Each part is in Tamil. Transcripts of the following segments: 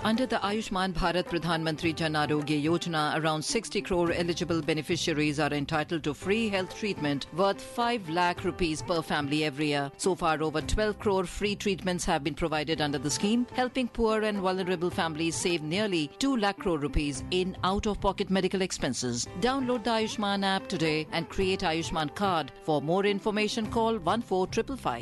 Under the Ayushman Bharat Pradhan Mantri Jan Arogya Yojana, around 60 crore eligible beneficiaries are entitled to free health treatment worth 5 lakh rupees per family every year. So far, over 12 crore free treatments have been provided under the scheme, helping poor and vulnerable families save nearly 2 lakh crore rupees in out-of-pocket medical expenses. Download the Ayushman app today and create Ayushman card. For more information, call 14555.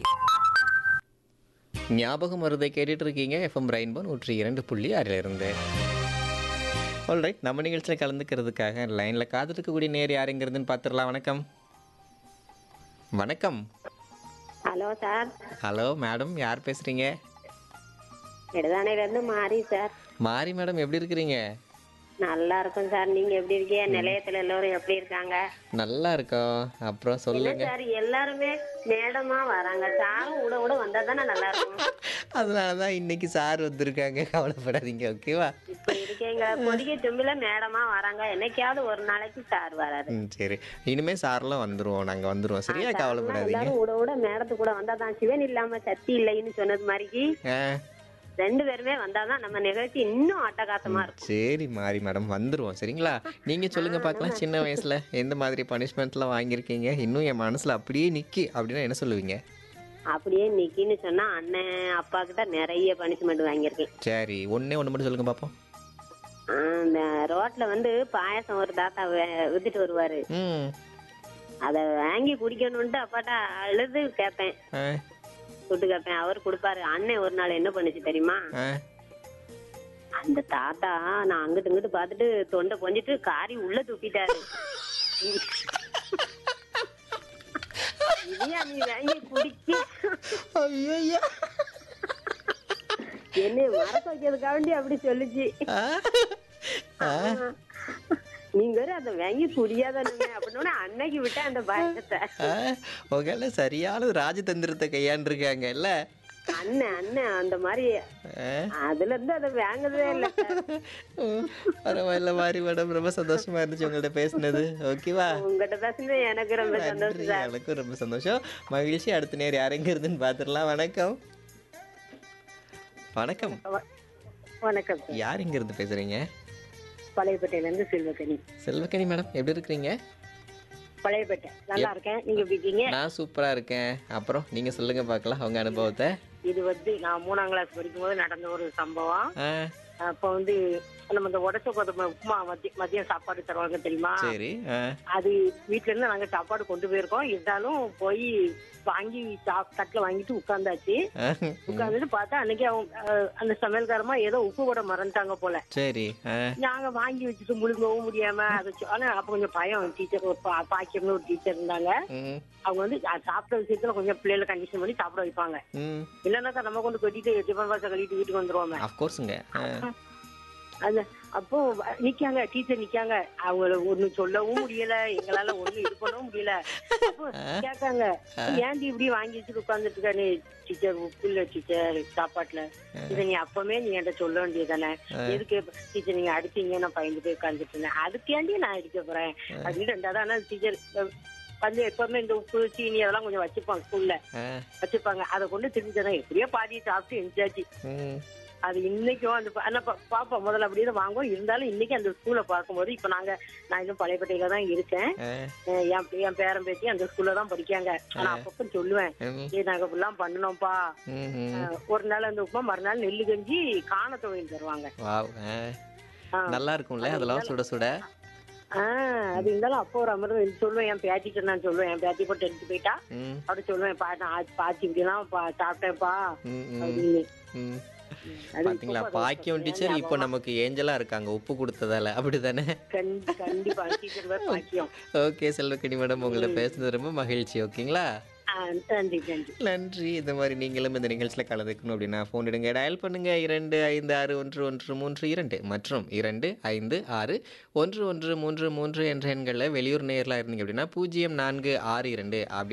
ஞாபகம் வருதை கேட்டுட்டு இருக்கீங்க எஃப்எம் ரெயின்போ நூற்றி இரண்டு புள்ளி ஆறிலிருந்து ஆல்ரைட் நம்ம நிகழ்ச்சியில் கலந்துக்கிறதுக்காக லைனில் காத்திருக்கக்கூடிய நேர் யாருங்கிறதுன்னு பார்த்துடலாம் வணக்கம் வணக்கம் ஹலோ சார் ஹலோ மேடம் யார் பேசுகிறீங்க இருந்து மாறி சார் மாரி மேடம் எப்படி இருக்கிறீங்க நல்லா இருக்கும் சார் நீங்க எப்படி இருக்கீங்க நிலையத்துல எல்லாரும் எப்படி இருக்காங்க நல்லா இருக்கோம் அப்புறம் இல்ல சொல்லுங்க சார் எல்லாருமே மேடமா வராங்க சாரும் கூட கூட வந்தா தானே நல்லா இருக்கும் அதனால தான் இன்னைக்கு சார் வந்திருக்காங்க கவலைப்படாதீங்க ஓகேவா இப்ப இருக்கீங்க பொதிகை தும்பில மேடமா வராங்க என்னைக்காவது ஒரு நாளைக்கு சார் வராரு ம் சரி இனிமே சார்லாம் வந்துருவோம் நாங்கள் வந்துருவோம் சரியா கவலைப்படாதீங்க எல்லாரும் கூட கூட மேடத்து கூட வந்தா தான் சிவன் இல்லாம சக்தி இல்லைன்னு சொன்னது மாதிரி ஆ ரெண்டு பேருமே வந்தாதான் நம்ம நிகழ்ச்சி இன்னும் அட்டகாசமா இருக்கும் சரி மாறி மேடம் வந்துருவோம் சரிங்களா நீங்க சொல்லுங்க பார்க்கலாம் சின்ன வயசுல எந்த மாதிரி பனிஷ்மெண்ட்லாம் வாங்கியிருக்கீங்க இன்னும் என் மனசுல அப்படியே நிக்கி அப்படின்னா என்ன சொல்லுவீங்க அப்படியே நிக்கின்னு சொன்னா அண்ணன் அப்பா கிட்ட நிறைய பனிஷ்மெண்ட் வாங்கியிருக்கேன் சரி ஒண்ணே ஒன்று மட்டும் சொல்லுங்க பார்ப்போம் அந்த ரோட்ல வந்து பாயாசம் ஒரு தாத்தா வே- வித்துட்டு வருவாரு ம் அத வாங்கி குடிக்கணும்ட்டு அப்பாட்ட அழுது கேட்பேன் ஆ சுட்டு கேட்பேன் அவர் கொடுப்பாரு அண்ணன் ஒரு நாள் என்ன பண்ணுச்சு தெரியுமா ஆ அந்த தாத்தா நான் அங்கிட்டு இங்கிட்டு பார்த்துட்டு தொண்டை கொஞ்சிட்டு காரி உள்ள தூக்கிட்டாரு இதையா நீ வாங்கி குடிச்சு ஐயோ என்னை மறக்க வைக்கிறதுக்காண்டி அப்படி சொல்லுச்சு நீங்க வேற அதை வாங்கி குடியாதானுங்க அப்படின்னு அன்னைக்கு விட்ட அந்த பயத்தை உங்களை சரியான ராஜதந்திரத்தை கையாண்டிருக்காங்க இல்ல அண்ணன் அண்ணன் அந்த மாதிரி அதுல இருந்து அதை வாங்குறதே இல்ல ம், பரவாயில்ல மாறி மேடம் ரொம்ப சந்தோஷமா இருந்துச்சு உங்கள்ட்ட பேசினது ஓகேவா உங்ககிட்ட பேசுனது எனக்கு ரொம்ப நன்றி சந்தோஷம் சார் எனக்கும் ரொம்ப சந்தோஷம் மகிழ்ச்சி அடுத்த நேரம் யாரெங்க இருந்துன்னு பார்த்துடலாம் வணக்கம் வணக்கம் வணக்கம் சார் யார் இங்க இருந்து பேசுறீங்க பழையப்பேட்டையில இருந்து செல்வக்கனி செல்வக்கனி மேடம் எப்படி இருக்கிறீங்க பழையப்பேட்டை நல்லா இருக்கேன் நீங்க எப்படி இருக்கீங்க நான் சூப்பரா இருக்கேன் அப்புறம் நீங்க சொல்லுங்க பார்க்கலாம் உங்க அனுபவத்தை இது வந்து நான் மூணாம் கிளாஸ் படிக்கும்போது நடந்த ஒரு சம்பவம் ஆ, அப்போ வந்து நம்ம இந்த உடச்ச கோதுமை உப்புமா மதிய மதியம் சாப்பாடு தருவாங்க தெரியுமா சரி ஆ, அது வீட்ல இருந்து நாங்க சாப்பாடு கொண்டு போயிருக்கோம் இருந்தாலும் போய் வாங்கி சா- தட்டுல வாங்கிட்டு உட்கார்ந்தாச்சு ஆ, உட்கார்ந்துட்டு பார்த்தா அன்னைக்கு அவங்க அஹ், அந்த சமையல்காரமா ஏதோ உப்பு கூட மறந்துட்டாங்க போல சரி ஆ, நாங்க வாங்கி வச்சுட்டு முழுங்கவும் முடியாம அதை சொ- ஆனா அப்ப கொஞ்சம் பயம் டீச்சர் ஒரு பா- பாக்கியம்னு ஒரு டீச்சர் இருந்தாங்க ம், அவங்க வந்து அஹ், சாப்பிட்ட விஷயத்துல கொஞ்சம் பிள்ளைகளை கண்டிஷன் பண்ணி சாப்பிட வைப்பாங்க ம் இல்லைன்னாக்கா நம்ம கொண்டு கொட்டிட்டு டிஃபன் பாக்ஸை கழிட்டு வீட்டுக்கு வந்துருவோமே அஃப்கோர்ஸுங்க அது அப்போ வ- நிக்காங்க டீச்சர் நிக்காங்க அவங்கள ஒண்ணு சொல்லவும் முடியல எங்களால ஒண்ணு இது பண்ணவும் முடியல அப்போ கேட்காங்க ஏன்டி இப்படி வாங்கி வச்சுட்டு உட்கார்ந்துட்டு இருக்க நீ டீச்சர் உப்பு இல்ல டீச்சர் சாப்பாட்டுல இதை நீ அப்பவே நீ என்கிட்ட சொல்ல வேண்டியதானே எதுக்கு டீச்சர் நீங்க அடிச்சீங்க நான் பயந்து போய் உட்கார்ந்துட்டு இருந்தேன் அதுக்கேண்டி நான் அடிக்க போறேன் அப்படின்னு ரெண்டாவது ஆனா டீச்சர் வந்து எப்பவுமே இந்த உப்பு சீனி அதெல்லாம் கொஞ்சம் வச்சுப்பாங்க ஸ்கூல்ல வச்சுப்பாங்க அதை கொண்டு திரும்பி தரேன் எப்படியோ பாதி சாப்பிட்டு எஞ்சாச்சு ம் அது இன்னைக்கும் அந்த ப- ஆனா பா- பாப்போம் முதல்ல அப்படியே தான் வாங்குவோம் இருந்தாலும் இன்னைக்கு அந்த ஸ்கூலை பார்க்கும்போது இப்ப நாங்க நான் இன்னும் பழையப்பட்டையில தான் இருக்கேன் ஆ, அஹ் என் என் பேரன் பேத்தி அந்த ஸ்கூல்ல தான் படிக்காங்க ஆனா அப்பப்ப சொல்லுவேன் ம், ஏய் நாங்க இப்படிலாம் பண்ணணும்ப்பா ம், ம். அஹ் ஒரு நாள் அந்த உப்புமா மறுநாள் நெல்லு கஞ்சி காண துவையல் தருவாங்க வாவ் ஆ. ஆ. நல்லா இருக்கும்ல அதெல்லாம் சுட சுட ஆஹ் அது இருந்தாலும் அப்போ ஒரு அமர்வு சொல்லுவேன் என் பேத்திட்டு நான் சொல்லுவேன் என் பேத்தி போட்டு எடுத்து போயிட்டா ம் அப்படி சொல்லுவேன் பா நான் பாத்தி இப்படிலாம் பா- சாப்பிட்டேன்ப்பா ம், ம், அப்படின்னு ம். அது பாத்தீங்களா இப்ப அது பாக்கியம் டீச்சர் இப்போ நமக்கு ஏஞ்சலா இருக்காங்க உப்பு கொடுத்ததால அப்படிதானே கண்டி- கண்டிப்பா டீச்சர் வேற பாக்கியம் ஓகே செல்வக்கணி மேடம் உங்களை பேசுனது ரொம்ப மகிழ்ச்சி ஓகேங்களா ஆஹ் நன்றி நன்றி நன்றி இந்த மாதிரி நீங்களும் இந்த நிகழ்ச்சியில் கலந்துக்கணும் அப்படின்னா ஃபோன் எடுங்க டயல் பண்ணுங்க இரண்டு ஐந்து ஆறு ஒன்று ஒன்று மூன்று இரண்டு மற்றும் இரண்டு ஐந்து ஆறு ஒன்று ஒன்று மூன்று மூன்று என்ற எண்களில் வெளியூர் நேரில் இருந்தீங்க அப்படின்னா பூஜ்ஜியம் நான்கு ஆறு இரண்டு அப்படி